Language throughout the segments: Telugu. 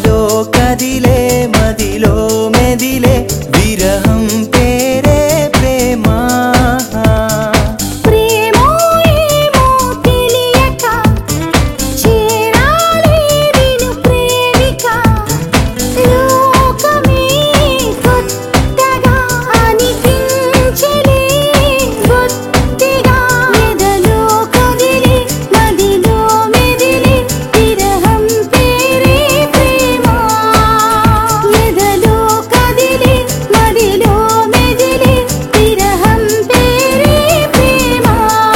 ఎదలో కదిలే మదిలో మెదిలే విరహం పేరే ప్రేమ ప్రేమో ఏమో తెలియక చేరాలి నిన్ను ప్రేమిక లోకమే కొత్తగా అనిపించలే బొత్తిగా ఎదలో కదిలి మదిలో మెదిలి విరహం పేరే ప్రేమ ఎదలో కదిలి మదిలో మెదిలి విరహం పేరే ప్రేమ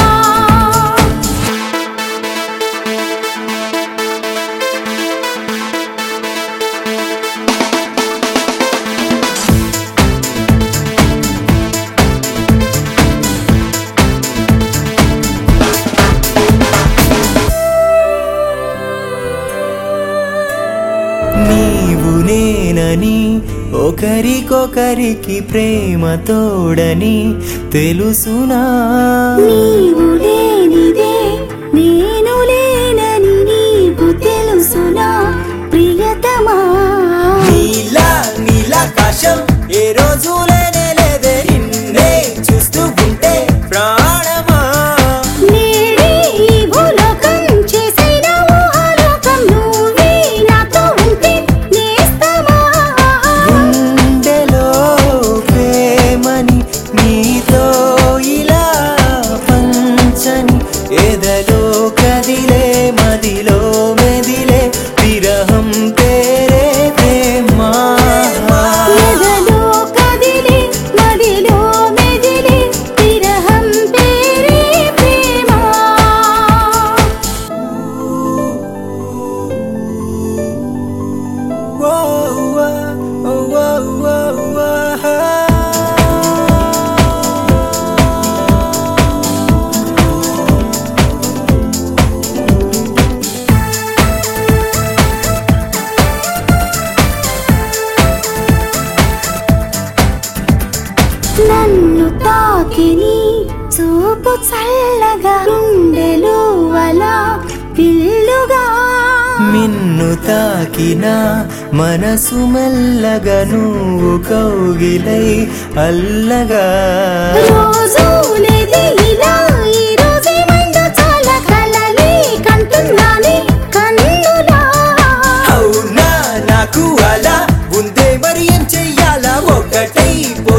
నీవు నేనని ఒకరికొకరికి ప్రేమ తోడని తెలుసునా నీవు లేనిదే నేను లేనని నీకు తెలుసునా ప్రియతమా నీలా నీలాకాశం ఏ రోజు లేనే లేదే నిన్నే చూస్తూ ఉంటే ప్రాణమా నేడే ఈ భూలోకం చేసిన ఊహాలోకం నువ్వే నాతో ఉంటే నేస్తమా గుండెలో ప్రేమని నీతో ఇలా పంచని ఎదలో కదిలే మదిలో మెదిలే విరహం పేరే ప్రేమ ఎదలో కదిలి మదిలో మెదిలి విరహం పేరే ప్రేమ Whoa, whoa, whoa, whoa, whoa. నన్ను తాకిని చూపు చల్లగా గుండెలు అలా పిల్లుగా మిన్ను తాకిన మనసు మెల్లగా నువ్వు కౌగిలై అల్లగా రోజు లేది ఇలా ఈ రోజేమైందో చాలా కలలే కంటున్నానే కన్నులా అవునా నాకు అలా ఉందే మరి ఏం చెయ్యాలా ఒకటై